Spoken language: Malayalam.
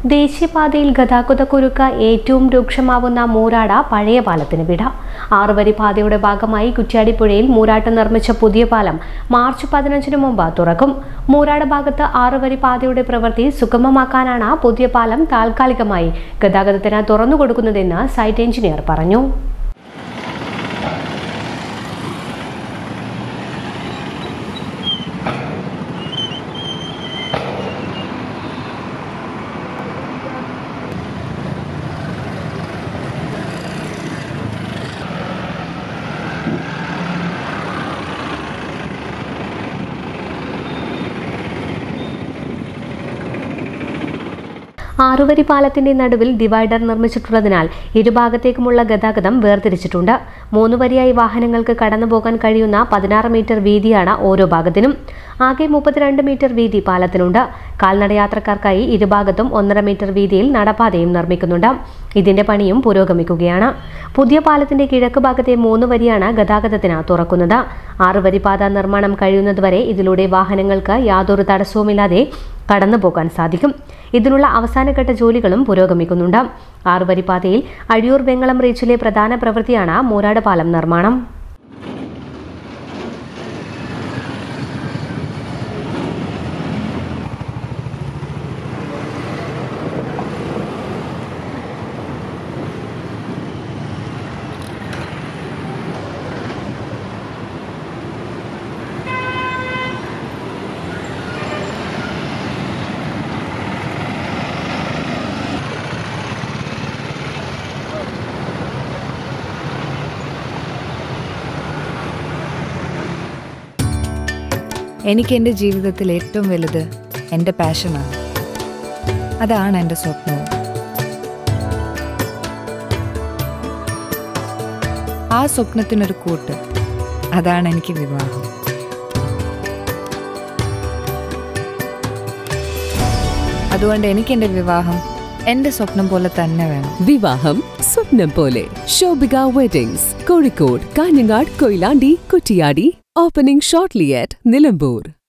ദേശീയപാതയിൽ ഗതാഗതക്കുരുക്ക് ഏറ്റവും രൂക്ഷമാവുന്ന മൂരാട പഴയ പാലത്തിന് വിട ആറുവരി പാതയുടെ ഭാഗമായി കുറ്റ്യാടിപ്പുഴയിൽ മൂരാട്ട് നിർമ്മിച്ച പുതിയ പാലം മാർച്ച് പതിനഞ്ചിന് മുമ്പ് തുറക്കും മൂരാട് ഭാഗത്ത് ആറുവരി പാതയുടെ പ്രവൃത്തി സുഗമമാക്കാനാണ് പുതിയ പാലം താൽക്കാലികമായി ഗതാഗതത്തിന് തുറന്നുകൊടുക്കുന്നതെന്ന് സൈറ്റ് എഞ്ചിനീയർ പറഞ്ഞു ആറുവരി പാലത്തിന്റെ നടുവിൽ ഡിവൈഡർ നിർമ്മിച്ചിട്ടുള്ളതിനാൽ ഇരുഭാഗത്തേക്കുമുള്ള ഗതാഗതം വേർതിരിച്ചിട്ടുണ്ട് മൂന്ന് വരിയായി വാഹനങ്ങൾക്ക് കടന്നുപോകാൻ കഴിയുന്ന പതിനാറ് മീറ്റർ വീതിയാണ് ഓരോ ഭാഗത്തിനും ആകെ മുപ്പത്തിരണ്ട് മീറ്റർ വീതി പാലത്തിനുണ്ട് കാൽനടയാത്രക്കാർക്കായി ഇരുഭാഗത്തും ഒന്നര മീറ്റർ വീതിയിൽ നടപ്പാതയും നിർമ്മിക്കുന്നുണ്ട് ഇതിന്റെ പണിയും പുരോഗമിക്കുകയാണ് പുതിയ പാലത്തിന്റെ കിഴക്ക് ഭാഗത്തെ മൂന്ന് വരിയാണ് ഗതാഗതത്തിന് തുറക്കുന്നത് ആറുവരി പാത നിർമ്മാണം കഴിയുന്നതുവരെ ഇതിലൂടെ വാഹനങ്ങൾക്ക് യാതൊരു തടസ്സവുമില്ലാതെ കടന്നു പോകാൻ സാധിക്കും ഇതിനുള്ള അവസാനഘട്ട ജോലികളും പുരോഗമിക്കുന്നുണ്ട് ആറുവരി പാതയിൽ അഴിയൂർ വെങ്ങളം റീച്ചിലെ പ്രധാന പ്രവൃത്തിയാണ് മൂരാട് പാലം നിർമ്മാണം എനിക്ക് എൻ്റെ ജീവിതത്തിൽ ഏറ്റവും വലുത് എൻ്റെ പാഷനാണ് അതാണ് എൻ്റെ സ്വപ്നവും ആ സ്വപ്നത്തിനൊരു കൂട്ട് അതാണ് എനിക്ക് വിവാഹം അതുകൊണ്ട് എനിക്ക് എൻ്റെ വിവാഹം എൻ്റെ സ്വപ്നം പോലെ തന്നെ വേണം വിവാഹം സ്വപ്നം പോലെ Shobhika weddings Kozhikode Kanhangad Koyilandy Kuttiady opening shortly at Nilambur